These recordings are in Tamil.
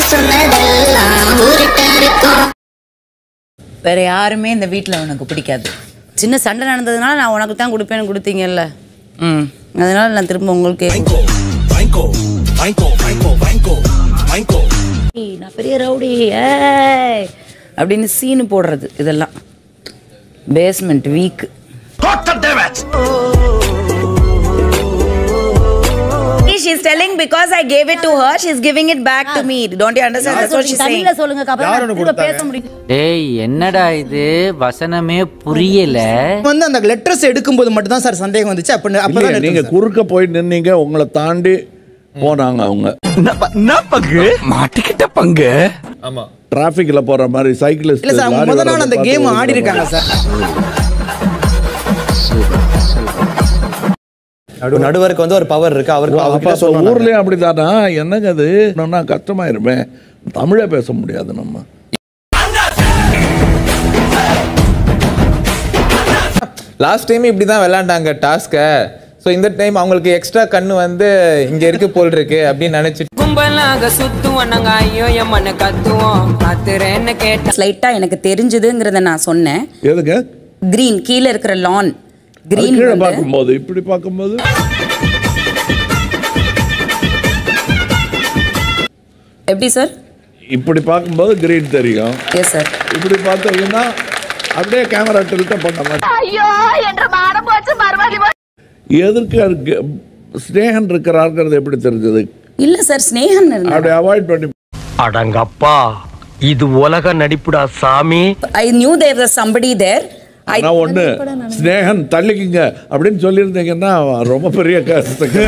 சொன்னதெல்லாம் உருட்ட இருக்கும் வேற யாருமே இந்த வீட்டில் உனக்கு பிடிக்காது சின்ன சண்டை நடந்ததுனால நான் உனக்கு தான் கொடுப்பேன்னு கொடுத்தீங்கல்ல ம் அதனால நான் திரும்ப உங்களுக்கு ஏய், நான் பெரிய ரவுடி ஏய் அப்படின்னு சீனு போடுறது இதெல்லாம் basement weak She's telling because I gave it to her, she's giving it back to me. Don't you understand? That's what she's saying. தமிழ்ல சொல்லுங்க அப்புறம் யார் நான் உனக்கு திரும்ப கொடுத்தாங்க? பேச முடியும் டேய் என்னடா இது வசனமே புரியல வந்து அந்த லெட்டர்ஸ் எடுக்கும்போது மட்டும் தான் சார் சந்தேகம் வந்துச்சு அப்ப இல்லையே, அப்பதான் நீங்க குறுக்க போய் நின்னீங்க உங்களை தாண்டி போனாங்க அவங்க மாட்டிக்கிட்ட பங்கு ஆமா டிராபிக்ல போற மாதிரி சைக்கிளிஸ்ட் இல்ல சார் அவங்க முத நாள் அந்த கேம் ஆடி இருக்காங்க சார் நடுவருக்கு வந்து ஒரு பவர் இருக்கு அவருக்கு அப்ப அவர்கிட்ட அப்ப சொல்லணும் ஊர்லயும் அப்படிதானா என்னங்க அது என்னன்னா கஷ்டமாயிருமே தமிழே பேச முடியாது நம்ம லாஸ்ட் டைம் இப்படி தான் விளையாண்டாங்க டாஸ்க்கை ஸோ இந்த டைம் அவங்களுக்கு எக்ஸ்ட்ரா கண்ணு வந்து இங்க இருக்கு போல் இருக்கு அப்படின்னு நினைச்சிட்டு கும்பலாக சுத்துவோம் நாங்க ஐயோ எம்மன்னு கத்துவோம் கத்துறேன்னு கேட்ட ஸ்லைட்டா எனக்கு தெரிஞ்சதுங்கிறத நான் சொன்னேன் எதுங்க கிரீன் கீழே இருக்கிற லான் அது கிரீன் கீழே வந்து பார்க்கும்போது இப்படி பார்க்கும்போது எப்படி சார் இப்படி பார்க்கும்போது கிரீன் தெரியும் எஸ் சார் இப்படி பார்த்தீங்கன்னா அப்படியே கேமரா டில்ட்ட பண்ண மாட்டேன் ஐயோ என்ற மானம் போச்சு மறுபடி எதற்கு இருக்கு ஸ்னேகன் இருக்கிறாருங்கிறது எப்படி தெரிஞ்சது இல்ல சார் ஸ்னேகன் இருந்தார் அப்படி அவாய்ட் பண்ணி அடங்கப்பா இது உலக நடிப்புடா சாமி I knew there was somebody there I நான் ஒண்ணு ஸ்னேகன் தள்ளிக்குங்க அப்படின்னு சொல்லியிருந்தீங்கன்னா ரொம்ப பெரிய கஷ்டத்துக்கு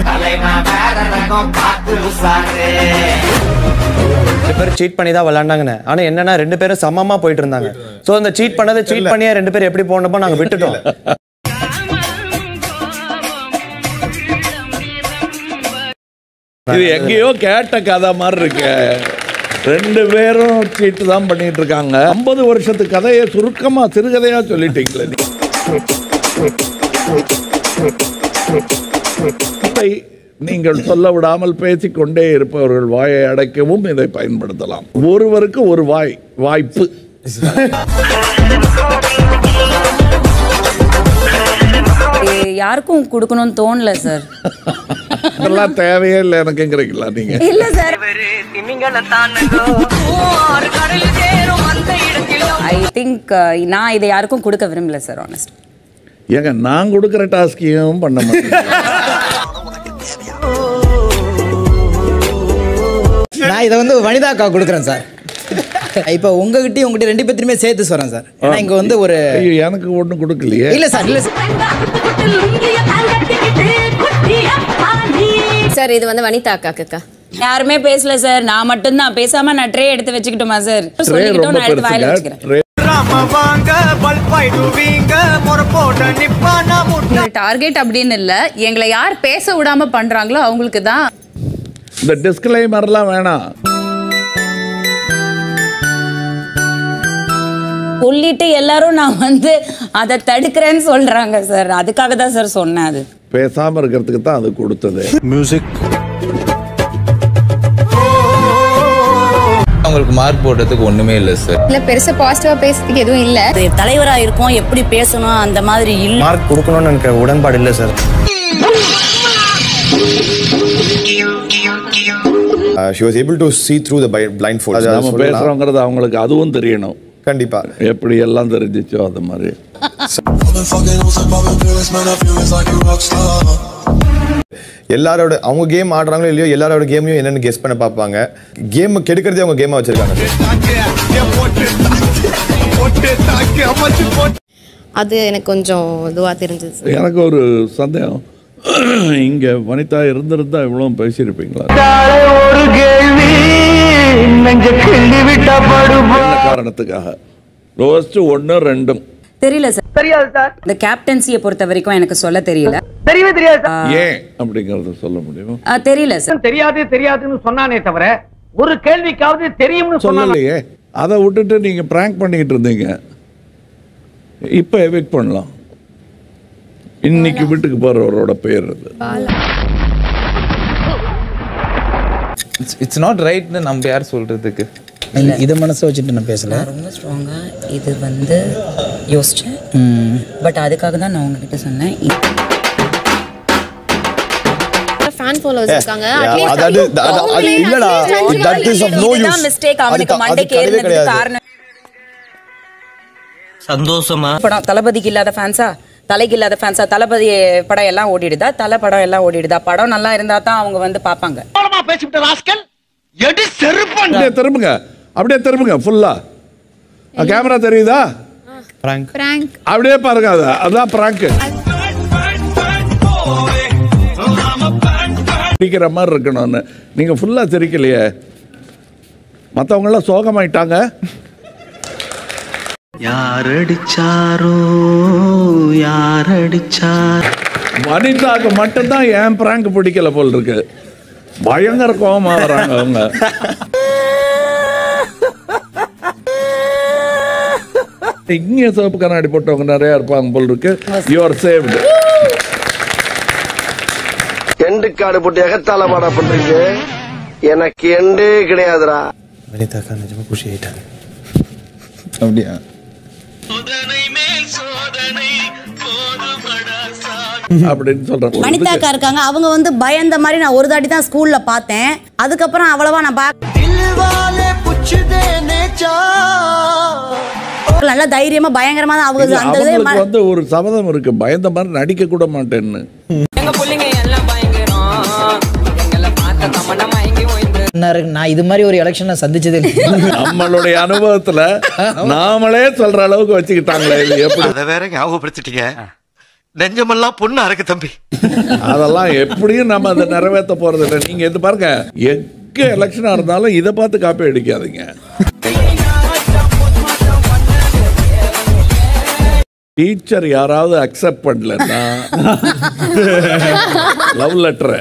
ரெண்டு பேரும் சீட் பண்ணி தான் விளையாண்டாங்கன்னு ஆனா என்னன்னா ரெண்டு பேரும் சமமா போயிட்டு இருந்தாங்க சோ அந்த சீட் பண்ணதை சீட் பண்ணியே ரெண்டு பேரும் எப்படி போனப்போ நாங்க விட்டுட்டோம் இது எங்கேயோ கேட்ட கதை மாதிரி இருக்கு ரெண்டு பேரும் சீட்டு தான் பண்ணிட்டு இருக்காங்க ஐம்பது வருஷத்து கதையை சுருக்கமா சிறுகதையா சொல்லிட்டீங்களே நீ. இதை நீங்கள் சொல்ல விடாமல் பேசிக்கொண்டே இருப்பவர்கள் வாயை அடைக்கவும் இதை பயன்படுத்தலாம் ஒருவருக்கு ஒரு வாய் வாய்ப்பு யாருக்கும் கொடுக்கணும்னு தோணல சார் அதெல்லாம் தேவையே இல்லை எனக்குங்கிறீங்களா நீங்க இல்ல சார் ஐ திங்க் நான் இதை யாருக்கும் கொடுக்க விரும்பல சார் ஆனஸ்ட் ஏங்க நான் கொடுக்குற டாஸ்கையும் பண்ண மாட்டேன் நான் இதை வந்து வனிதாக்கா கொடுக்குறேன் சார் இப்போ உங்ககிட்டயும் உங்ககிட்ட ரெண்டு பேர்த்தையுமே சேர்த்து சொல்றேன் சார் ஏன்னா இங்க வந்து ஒரு ஐயோ, எனக்கு ஒன்றும் கொடுக்கலையே இல்ல சார் இல்ல சார் சார் இது வந்து வனிதா அக்காக்குக்கா யாருமே பேசல சார் நான் மட்டும்தான் பேசாம நான் ட்ரே எடுத்து வச்சுக்கிட்டுமா சார் ட்ரே சொல்லிக்கிட்டோம் ரொம்ப நான் எடுத்து வாயில பெருசுங்க வச்சுக்கிறேன் டார்கெட் அப்படின்னு இல்ல எங்களை யார் பேச விடாம பண்றாங்களோ அவங்களுக்கு தான் இந்த டிஸ்கிளைமர்லாம் வேணாம் சொல்லிட்டு எல்லாரும் நான் வந்து அதை தடுக்கிறேன்னு சொல்றாங்க சார் அதுக்காக தான் சார் சொன்னேன் அது பேசாம இருக்கிறதுக்கு தான் அது கொடுத்தது மியூசிக் அவங்களுக்கு மார்க் போடுறதுக்கு ஒண்ணுமே இல்லை சார் இல்ல பெருசா பாசிட்டிவா பேசுறதுக்கு எதுவும் இல்ல தலைவரா இருக்கும் எப்படி பேசணும் அந்த மாதிரி இல்ல மார்க் கொடுக்கணும்னு எனக்கு உடன்பாடு இல்லை sir she was able to see through the blind folds அது நம்ம சொல்லலாம். பேசுறோங்கிறது அவங்களுக்கு அதுவும் தெரியணும் கண்டிப்பா எப்படி எல்லாம் தெரிஞ்சிச்சோ அது மாதிரி எல்லாரோட அவங்க கேம் ஆடுறாங்களோ இல்லையோ எல்லாரோட கேமையும் என்னன்னு கெஸ் பண்ண பார்ப்பாங்க கேம் கெடுக்கிறதே அவங்க கேமா வச்சிருக்காங்க அது எனக்கு கொஞ்சம் இதுவா தெரிஞ்சது எனக்கு ஒரு சந்தேகம் இங்க வனிதா இருந்திருந்தா இவ்வளவு பேசியிருப்பீங்களா ஒரு கேள்வி நெஞ்ச கிள்ளி விட்டா படுபா என்ன காரணத்துக்காக ரோஸ்ட் ஒன்று ரெண்டும் தெரியல சார் தெரியாது சார் இந்த கேப்டன்சியை பொறுத்த வரைக்கும் எனக்கு சொல்ல தெரியல தெரியவே தெரியாது சார் ஏன் அப்படிங்கறத சொல்ல முடியும் ஆ, தெரியல சார் தெரியாது தெரியாதுன்னு சொன்னானே தவிர ஒரு கேள்விக்காவது தெரியும்னு சொன்னானே சொல்லலையே அதை விட்டுட்டு நீங்க பிராங்க் பண்ணிக்கிட்டு இருந்தீங்க இப்ப எவிக் பண்ணலாம் இன்னைக்கு வீட்டுக்கு போறவரோட பேர் அது இட்ஸ் நாட் ரைட்னு நம்ம யார் சொல்றதுக்கு இல்லை இதை மனசை வச்சுட்டு நான் பேசல நான் ரொம்ப ஸ்ட்ராங்காக இது வந்து யோசித்தேன் பட் அதுக்காக தான் நான் உங்ககிட்ட சொன்னேன் ஃபேன் ஃபாலோவர்ஸ் இருக்காங்க Yeah, அதாவது அது- அது இல்லடா that is of no use mistake அது அவனுக்கு க- அது மண்டைக்கு கிடையவே ஏறினதுக்கு கிடையாது காரணம் சந்தோஷமா படம் தளபதிக்கு இல்லாத ஃபேன்ஸா தலைக்கு இல்லாத ஃபேன்ஸா தளபதி படம் எல்லாம் ஓடிடுதா தலை படம் எல்லாம் ஓடிடுதா படம் நல்லா இருந்தா தான் அவங்க வந்து பார்ப்பாங்க பேசிவிட்ட ராஸ்கல் எடி செருப்பன் அப்படியே திரும்புங்க அப்படியே திரும்புங்க ஃபுல்லா கேமரா தெரியுதா பிராங்க் பிராங்க் அப்படியே பாருங்க அத அதான் பிராங்க் சிரிக்கிற மாதிரி இருக்கணும்னு நீங்க ஃபுல்லா சிரிக்கலையே மத்தவங்க எல்லாம் சோகமாயிட்டாங்க யார் அடிச்சாரோ யார் அடிச்சார் வனிதாக்கு மட்டும்தான் ஏன் பிராங்க் பிடிக்கல போல் இருக்கு பயங்கர கோபமா வராங்க அவங்க இங்கே சிவப்பு கண்ணாடி போட்டவங்க நிறைய இருப்பாங்க போல் இருக்கு யூஆர் சேவ்டு எண்டு காடு போட்டு எகத்தால பாடா பண்றீங்க எனக்கு எண்டே கிடையாதுடா வனிதாக்கா நிஜமா குஷி ஆயிட்டாங்க அப்படியா அப்படின்னு சொல்றேன் வனிதாக்கா இருக்காங்க அவங்க வந்து பயந்த மாதிரி நான் ஒரு தாட்டி தான் ஸ்கூல்ல பார்த்தேன் அதுக்கப்புறம் அவ்வளவா நான் பார்க்க நல்லா தைரியமா பயங்கரமா தான் அவங்க இல்ல, அந்த இதே அவங்களுக்கு ம- வந்து ஒரு சபதம் இருக்கு பயந்த மாதிரி நடிக்க கூட மாட்டேன்னு எங்க பிள்ளைங்க எல்லாம் பயங்கரம் எங்களை பார்த்த தமன்னா மயங்கி ஓய்ந்து என்ன இருக்கு நான் இது மாதிரி ஒரு எலெக்ஷனை சந்திச்சதே இல்லை நம்மளுடைய அனுபவத்துல நாமளே சொல்ற அளவுக்கு வச்சுக்கிட்டாங்களே இது எப்படி அதை வேற ஞாபகப்படுத்திட்டீங்க நெஞ்சமெல்லாம் பொண்ணு அறக்கு தம்பி அதெல்லாம் எப்படியும் நம்ம அதை நிறைவேற்ற போறது இல்லை நீங்க இது பாருங்க எங்க எலெக்ஷனா இருந்தாலும் இதை பார்த்து காப்பி அடிக்காதீங்க டீச்சர் யாராவது அக்செப்ட் பண்ணலன்னா லவ் லெட்டரை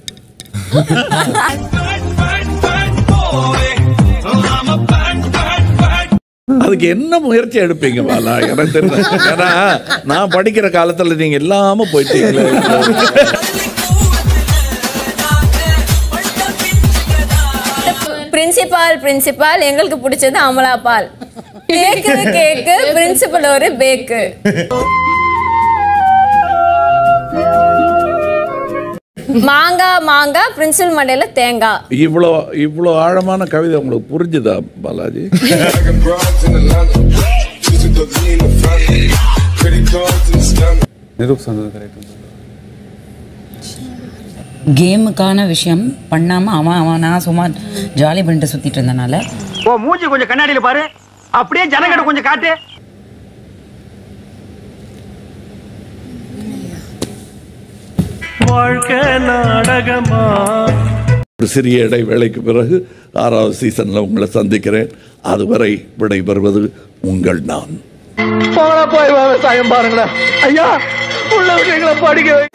அதுக்கு என்ன முயற்சி எடுப்பீங்க பாலா எனக்கு தெரியல ஏன்னா நான் படிக்கிற காலத்துல நீங்க இல்லாம போயிட்டீங்களே பிரின்சிபால் பிரின்சிபால் எங்களுக்கு பிடிச்சது Amala Paul cake cake principal ஒரு பேக்கு மாங்காய் மாங்காய் பிரின்சிபல் மண்டையில தேங்காய் இவ்வளோ இவ்வளோ ஆழமான கவிதை உங்களுக்கு புரிஞ்சுதா பாலாஜி கேமுக்கான விஷயம் பண்ணாம அவன் அவன் நான் சும்மா ஜாலி பண்ணிட்டு சுத்திட்டு இருந்தனால ஓ மூஞ்சி கொஞ்சம் கண்ணாடியில பாரு அப்படியே ஜனங்கிட்ட கொஞ்சம் காட்டு வாழ்க்கை நாடகமா ஒரு சிறிய இடைவேளைக்கு பிறகு ஆறாவது சீசன்ல உங்களை சந்திக்கிறேன் அதுவரை விடைபெறுவது உங்கள் நான் போய் விவசாயம் பாருங்களேன் ஐயா உள்ள விஷயங்களை படிக்க வை